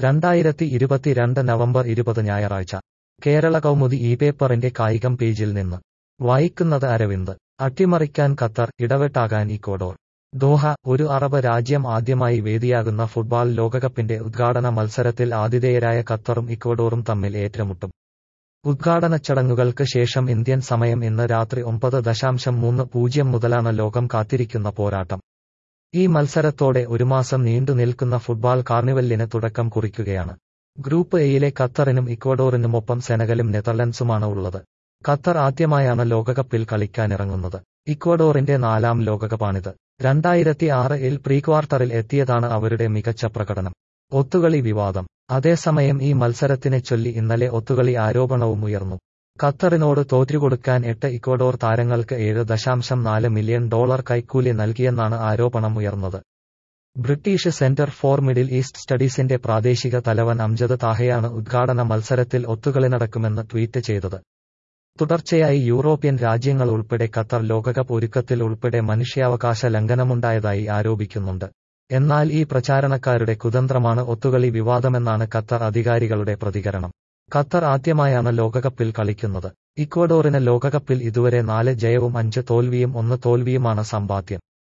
രണ്ടായിരത്തി ഇരുപത്തിരണ്ട് നവംബർ ഇരുപത് ഞായറാഴ്ച കേരള കൗമുദി ഈ പേപ്പറിന്റെ കായികം പേജിൽ നിന്ന് വായിക്കുന്നത് അരവിന്ദ് അട്ടിമറിക്കാൻ ഖത്തർ ഇടവെട്ടാകാൻ ഇക്വഡോർ ദോഹ ഒരു അറബ് രാജ്യം ആദ്യമായി വേദിയാകുന്ന ഫുട്ബോൾ ലോകകപ്പിന്റെ ഉദ്ഘാടന മത്സരത്തിൽ ആതിഥേയരായ ഖത്തറും ഇക്വഡോറും തമ്മിൽ ഏറ്റുമുട്ടും ഉദ്ഘാടന ചടങ്ങുകൾക്ക് ശേഷം ഇന്ത്യൻ സമയം ഇന്ന് രാത്രി ഒമ്പത് ദശാംശം മൂന്ന് പൂജ്യം മുതലാണ് ലോകം കാത്തിരിക്കുന്ന പോരാട്ടം ഈ മത്സരത്തോടെ ഒരു മാസം നീണ്ടു നിൽക്കുന്ന ഫുട്ബോൾ കാർണിവലിന് തുടക്കം കുറിക്കുകയാണ് ഗ്രൂപ്പ് എയിലെ ഖത്തറിനും ഇക്വഡോറിനുമൊപ്പം സെനഗലും നെതർലൻഡ്സുമാണ് ഉള്ളത് ഖത്തർ ആദ്യമായാണ് ലോകകപ്പിൽ കളിക്കാനിറങ്ങുന്നത് ഇക്വഡോറിന്റെ നാലാം ലോകകപ്പാണിത് രണ്ടായിരത്തി ആറിൽ പ്രീ ക്വാർട്ടറിൽ എത്തിയതാണ് അവരുടെ മികച്ച പ്രകടനം ഒത്തുകളി വിവാദം അതേസമയം ഈ മത്സരത്തിനെ ചൊല്ലി ഇന്നലെ ഒത്തുകളി ആരോപണവും ഉയർന്നു ഖത്തറിനോട് തോറ്റുകൊടുക്കാൻ എട്ട് ഇക്വഡോർ താരങ്ങൾക്ക് ഏഴ് ദശാംശം നാല് മില്യൺ ഡോളർ കൈക്കൂലി നൽകിയെന്നാണ് ആരോപണം ഉയർന്നത് British centre for middle east സ്റ്റഡീസിന്റെ പ്രാദേശിക തലവൻ അംജദ് താഹയാണ് ഉദ്ഘാടന മത്സരത്തിൽ ഒത്തുകളി നടക്കുമെന്ന് ട്വീറ്റ് ചെയ്തത് തുടർച്ചയായി യൂറോപ്യൻ രാജ്യങ്ങൾ ഉൾപ്പെടെ ഖത്തർ ലോകകപ്പ് ഒരുക്കത്തിൽ ഉൾപ്പെടെ മനുഷ്യാവകാശ ലംഘനമുണ്ടായതായി ആരോപിക്കുന്നുണ്ട് എന്നാൽ ഈ പ്രചാരണക്കാരുടെ കുതന്ത്രമാണ് ഒത്തുകളി വിവാദമെന്നാണ് ഖത്തർ അധികാരികളുടെ പ്രതികരണം ഖത്തർ ആദ്യമായാണ് ലോകകപ്പിൽ കളിക്കുന്നത് ഇക്വഡോറിന് ലോകകപ്പിൽ ഇതുവരെ നാല് ജയവും അഞ്ച് തോൽവിയും ഒന്ന് തോൽവിയുമാണ് സമ്പാദ്യം